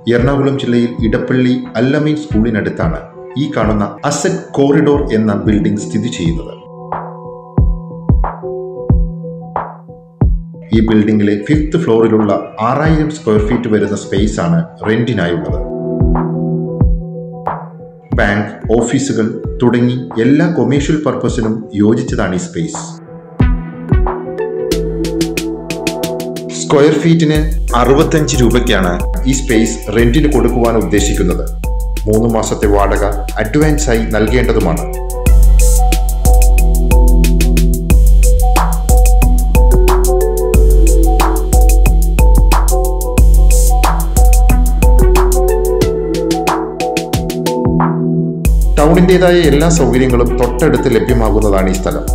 എറണാകുളം ജില്ലയിൽ ഇടപ്പള്ളി അല്ലമീൻ സ്കൂളിനടുത്താണ് ഈ കാണുന്ന അസറ്റ് കോറിഡോർ എന്ന ബിൽഡിംഗ് സ്ഥിതി ചെയ്യുന്നത് ഈ ബിൽഡിംഗിലെ ഫിഫ്ത്ത് ഫ്ലോറിലുള്ള ആറായിരം സ്ക്വയർ ഫീറ്റ് വരുന്ന സ്പേസ് ആണ് റെന്റിനായുള്ളത് ബാങ്ക് ഓഫീസുകൾ തുടങ്ങി എല്ലാ കൊമേഴ്ഷ്യൽ പർപ്പസിനും യോജിച്ചതാണ് ഈ സ്പേസ് സ്ക്വയർ ഫീറ്റിന് അറുപത്തഞ്ച് രൂപയ്ക്കാണ് ഈ സ്പേസ് റെന്റിന് കൊടുക്കുവാൻ ഉദ്ദേശിക്കുന്നത് മൂന്ന് മാസത്തെ വാടക അഡ്വാൻസായി നൽകേണ്ടതുമാണ് ടൗണിൻ്റെതായ എല്ലാ സൗകര്യങ്ങളും തൊട്ടടുത്ത് ലഭ്യമാകുന്നതാണ് ഈ സ്ഥലം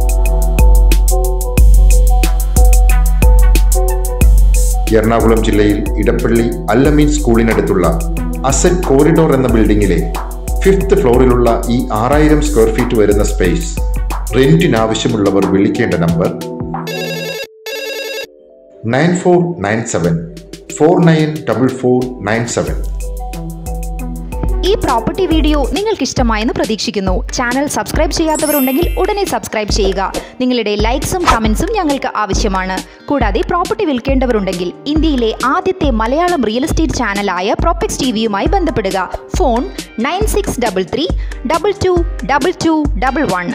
എറണാകുളം ജില്ലയിൽ ഇടപ്പള്ളി അല്ലമീൻ സ്കൂളിനടുത്തുള്ള അസറ്റ് കോറിഡോർ എന്ന ബിൽഡിംഗിലെ ഫിഫ്ത്ത് ഫ്ലോറിലുള്ള ഈ ആറായിരം സ്ക്വയർ ഫീറ്റ് വരുന്ന സ്പേസ് റെന്റിനാവശ്യമുള്ളവർ വിളിക്കേണ്ട number nine four nine seven four nine double four nine seven ഈ പ്രോപ്പർട്ടി വീഡിയോ നിങ്ങൾക്ക് ഇഷ്ടമായെന്ന് പ്രതീക്ഷിക്കുന്നു ചാനൽ സബ്സ്ക്രൈബ് ചെയ്യാത്തവരുണ്ടെങ്കിൽ ഉടനെ സബ്സ്ക്രൈബ് ചെയ്യുക നിങ്ങളുടെ ലൈക്സും കമൻസും ഞങ്ങൾക്ക് ആവശ്യമാണ് കൂടാതെ പ്രോപ്പർട്ടി വിൽക്കേണ്ടവരുണ്ടെങ്കിൽ ഇന്ത്യയിലെ ആദ്യത്തെ മലയാളം റിയൽ എസ്റ്റേറ്റ് ചാനലായ പ്രോപ്പക്സ് ടി വിയുമായി ബന്ധപ്പെടുക phone nine six double three double two double two double one